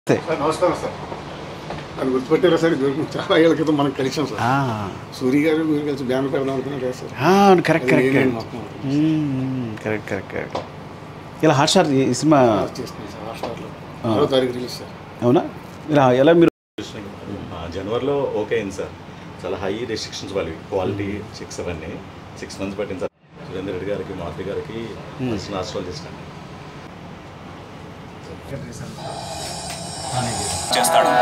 Sir నమస్కారం sir అది గుర్తుపెట్టారా sir ఇది చాలా ఏళ్ళ క్రితం మనం కలిసాం సార్ సూర్య గారు మీరు కలిసి బ్యానర్ పెడదాం అనుకున్నారు కదా సార్ అవును కరెక్ట్ అది కరెక్ట్ నేను కరెక్ట్ మొత్తం కరెక్ట్ కరెక్ట్ కరెక్ట్ ఇలా హాట్ స్టార్ ఈ సినిమా చేస్తున్నాం సార్ హాట్స్టార్లో ఆరో తారీఖు రిలీజ్ సార్ అవునా ఇలా ఎలా మీరు ఆ, జనవరిలో ఓకే అయింది సార్ చాలా హై రెస్ట్రిక్షన్స్ వాళ్ళవి క్వాలిటీ సిక్స్ అవన్నీ సిక్స్ మంత్స్ పట్టింది సార్ సురేందర్ రెడ్డి గారికి మారుతి గారికి ఫస్ట్ ఆశ్రమాలు చేసినాను చేస్తాడు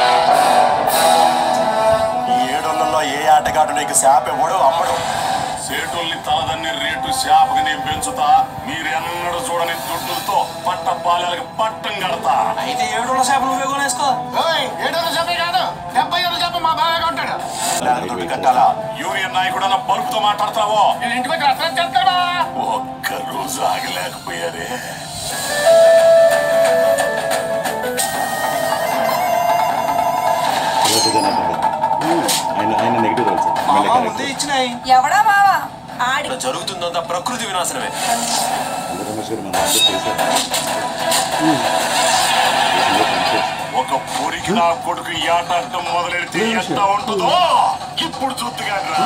ఈ ఏడోళ్ళలో ఏ ఆటగాడు నీకు శాప ఇవ్వడు అమ్మడు సేటోల్ని తలదన్ని రేటు శాపకి నేను పెంచుతా మీరెన్నడూ చూడని దుడ్డులతో పట్ట పాలకి పట్టం కడతా అయితే ఏడు చేప నువ్వే కొనేసుకో ఏడో చెప్పే కాదు డెబ్బై ఏడు చెప్ప మా బాగా ఉంటాడు లేక దుడ్డు కట్టాలా యూనియన్ నాయకుడు అన్న బల్బుతో మాట్లాడతావో నేను ఇంటికి వచ్చి అసలు చెప్తాడా ఒక్క రోజు ఆగలేకపోయారే ఆయన ఆయన నెగిటివ్ రోల్ సార్ ఎమ్మెల్యే ముందే క్యారెక్టర్ ఇచ్చినాయి ఎవడా మావా ఆడి జరుగుతుందంతా ప్రకృతి వినాశనమే అందరూ రమేష్ గారు మన దాంట్లో చేశారు ఒక పొరికి నా కొడుకు ఈ ఆట ఆడటం మొదలెడితే ఎంత ఉంటుందో ఇప్పుడు చూద్దుగా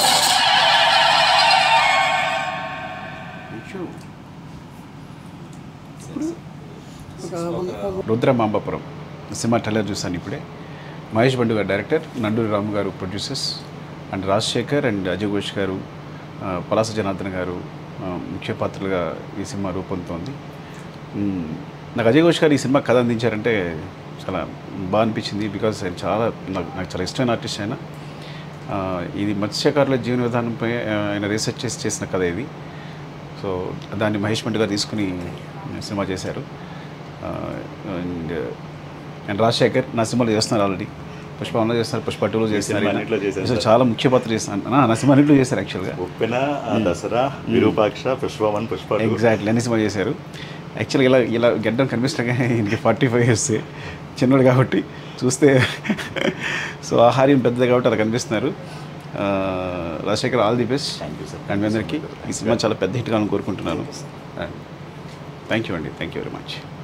రుద్రమాంబపురం సినిమా ట్రైలర్ చూశాను ఇప్పుడే మహేష్ బండు గారు డైరెక్టర్ నండూరి రాము గారు producers and Rajasekhar and Ajay Ghosh గారు ఆ, పలాస జనార్దన్ గారు ఆ, ముఖ్య పాత్రలుగా ఈ సినిమా రూపొందుతోంది మ్, నాకు అజయ్ ఘోష్ గారు ఈ సినిమా కథ అందించారంటే చాలా బాగా అనిపించింది బికాజ్ ఆయన చాలా నాకు నాకు చాలా ఇష్టమైన ఆర్టిస్ట్ ఆయన ఆ, ఇది మత్స్యకారుల జీవన విధానంపై ఆ, ఆయన రీసెర్చ్ చేసి చేసిన కథ ఇది సో దాన్ని మహేష్ మండ్ గారు తీసుకుని సినిమా చేశారు అండ్ అండ్ రాజశేఖర్ నా సినిమాలో చేస్తున్నారు ఆల్రెడీ పుష్ప వన్లో చేస్తున్నారు పుష్ప టూలో చేస్తున్నారు సినిమా అన్నిట్లో చేశారు సో సార్. చాలా ముఖ్య పాత్ర చేస్తున్నారు నా సినిమా అన్నింటిలో చేశారు యాక్చువల్గా ఉప్పెన ఆ, Dasara Virupaksha Pushpa one Pushpa two exactly అన్ని సినిమా చేశారు యాక్చువల్గా ఇలా ఇలా గడ్డం కనిపిస్తుండగా ఈయనకి ఫార్టీ ఫైవ్ ఇయర్స్ చిన్నోడు కాబట్టి చూస్తే సో ఆహార్యం పెద్దది కాబట్టి అలా కనిపిస్తున్నారు ఆ, Rajasekhar all the best Thank you, sir. And మీ అందరికీ ఈ సినిమా చాలా పెద్ద హిట్ కావాలని కోరుకుంటున్నాను థ్యాంక్ యూ అండి థ్యాంక్ యూ వెరీ మచ్